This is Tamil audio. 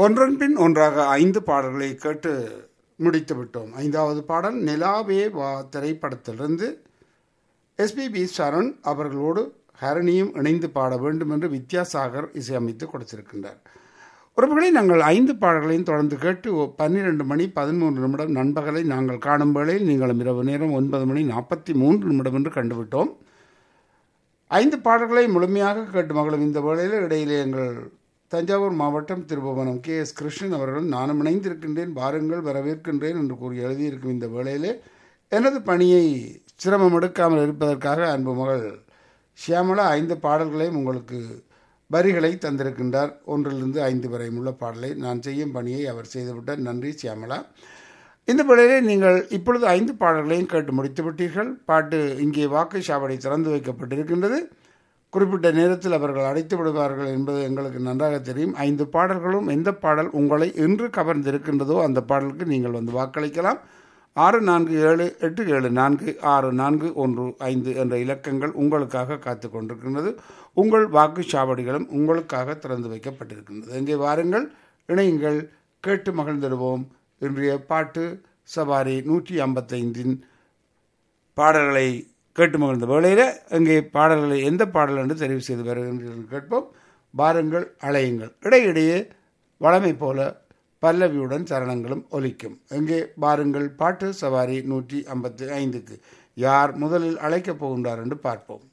ஒன்றன் பின் ஒன்றாக ஐந்து பாடல்களை கேட்டு முடித்து விட்டோம் ஐந்தாவது பாடல் நிலாவே வா திரைப்படத்திலிருந்து எஸ்பிபி சரண் அவர்களோடு ஹரணியும் இணைந்து பாட வேண்டும் என்று வித்யாசாகர் இசையமைத்து கொடுத்திருக்கின்றார் உறவுகளை நாங்கள் ஐந்து பாடல்களையும் தொடர்ந்து கேட்டு பன்னிரெண்டு மணி பதிமூன்று நிமிடம் நண்பகலை நாங்கள் காணும் வேளையில் நீங்களும் இரவு நேரம் ஒன்பது மணி நாற்பத்தி மூன்று நிமிடம் என்று கண்டுவிட்டோம் ஐந்து பாடல்களை முழுமையாக கேட்டு மகளும் இந்த வேளையில் இடையிலே எங்கள் தஞ்சாவூர் மாவட்டம் திருபுவனம் கே எஸ் கிருஷ்ணன் அவர்கள் நானும் இணைந்திருக்கின்றேன் வாருங்கள் வரவேற்கின்றேன் என்று கூறி எழுதியிருக்கும் இந்த வேளையிலே எனது பணியை சிரமம் எடுக்காமல் இருப்பதற்காக அன்பு மகள் ஷியாமலா ஐந்து பாடல்களையும் உங்களுக்கு வரிகளை தந்திருக்கின்றார் ஒன்றிலிருந்து ஐந்து வரை உள்ள பாடலை நான் செய்யும் பணியை அவர் செய்துவிட்டார் நன்றி சியாமலா இந்த வேளையிலே நீங்கள் இப்பொழுது ஐந்து பாடல்களையும் கேட்டு முடித்து விட்டீர்கள் பாட்டு இங்கே வாக்கு சாவடி திறந்து வைக்கப்பட்டிருக்கின்றது குறிப்பிட்ட நேரத்தில் அவர்கள் அடைத்து விடுவார்கள் என்பது எங்களுக்கு நன்றாக தெரியும் ஐந்து பாடல்களும் எந்த பாடல் உங்களை இன்று கவர்ந்திருக்கின்றதோ அந்த பாடலுக்கு நீங்கள் வந்து வாக்களிக்கலாம் ஆறு நான்கு ஏழு எட்டு ஏழு நான்கு ஆறு நான்கு ஒன்று ஐந்து என்ற இலக்கங்கள் உங்களுக்காக காத்து கொண்டிருக்கின்றது உங்கள் வாக்குச்சாவடிகளும் உங்களுக்காக திறந்து வைக்கப்பட்டிருக்கின்றது இங்கே வாருங்கள் இணையுங்கள் கேட்டு மகிழ்ந்திடுவோம் இன்றைய பாட்டு சவாரி நூற்றி ஐம்பத்தைந்தின் பாடல்களை கேட்டு மகிழ்ந்த வேளையில் இங்கே பாடல்களை எந்த பாடல் என்று தெரிவு செய்து வருகின்றீர்கள் கேட்போம் பாருங்கள் அலையுங்கள் இடையிடையே வளமை போல பல்லவியுடன் சரணங்களும் ஒலிக்கும் எங்கே பாருங்கள் பாட்டு சவாரி நூற்றி ஐம்பத்தி ஐந்துக்கு யார் முதலில் அழைக்கப் போகின்றார் என்று பார்ப்போம்